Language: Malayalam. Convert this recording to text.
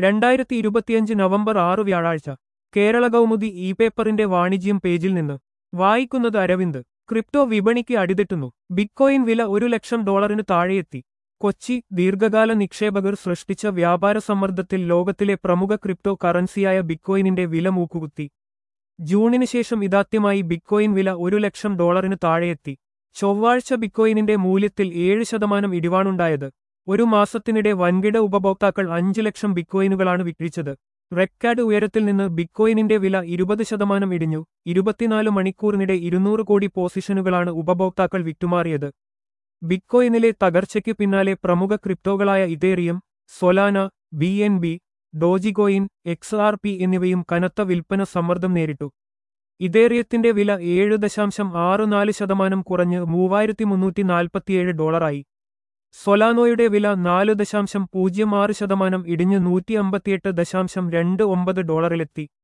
രണ്ടായിരത്തി ഇരുപത്തിയഞ്ച് നവംബർ ആറ് വ്യാഴാഴ്ച കേരള കൗമുദി ഇ പേപ്പറിന്റെ വാണിജ്യം പേജിൽ നിന്ന് വായിക്കുന്നത് അരവിന്ദ് ക്രിപ്റ്റോ വിപണിക്ക് അടിതെറ്റുന്നു ബിറ്റ്കോയിൻ വില ഒരു ലക്ഷം ഡോളറിന് താഴെയെത്തി കൊച്ചി ദീർഘകാല നിക്ഷേപകർ സൃഷ്ടിച്ച വ്യാപാര സമ്മർദ്ദത്തിൽ ലോകത്തിലെ പ്രമുഖ ക്രിപ്റ്റോ കറൻസിയായ ബിറ്റ്കോയിനിന്റെ വില മൂക്കുകുത്തി ജൂണിന് ശേഷം ഇതാദ്യമായി ബിറ്റ്കോയിൻ വില ഒരു ലക്ഷം ഡോളറിന് താഴെയെത്തി ചൊവ്വാഴ്ച ബിറ്റ്കോയിനിന്റെ മൂല്യത്തിൽ ഏഴ് ശതമാനം ഇടിവാണുണ്ടായത് ഒരു മാസത്തിനിടെ വൻകിട ഉപഭോക്താക്കൾ അഞ്ച് ലക്ഷം ബിറ്റ്കോയിനുകളാണ് വിക്രിച്ചത് റെക്കാർഡ് ഉയരത്തിൽ നിന്ന് ബിറ്റ്കോയിനിന്റെ വില ഇരുപത് ശതമാനം ഇടിഞ്ഞു ഇരുപത്തിനാല് മണിക്കൂറിനിടെ ഇരുന്നൂറ് കോടി പോസിഷനുകളാണ് ഉപഭോക്താക്കൾ വിറ്റുമാറിയത് ബിറ്റ്കോയിനിലെ തകർച്ചയ്ക്ക് പിന്നാലെ പ്രമുഖ ക്രിപ്റ്റോകളായ Ethereum Solana B N B Dogecoin X R P എന്നിവയും കനത്ത വിൽപ്പന സമ്മർദ്ദം നേരിട്ടു ഇതേറിയത്തിന്റെ വില ഏഴ് ദശാംശം ആറ് നാല് ശതമാനം കുറഞ്ഞ് മൂവായിരത്തി മുന്നൂറ്റി നാൽപ്പത്തിയേഴ് ഡോളറായി സൊലാനോയുടെ വില നാല് ദശാംശം പൂജ്യം ആറ് ശതമാനം ഇടിഞ്ഞ് നൂറ്റി അമ്പത്തിയെട്ട് ദശാംശം രണ്ട് ഒമ്പത് ഡോളറിലെത്തി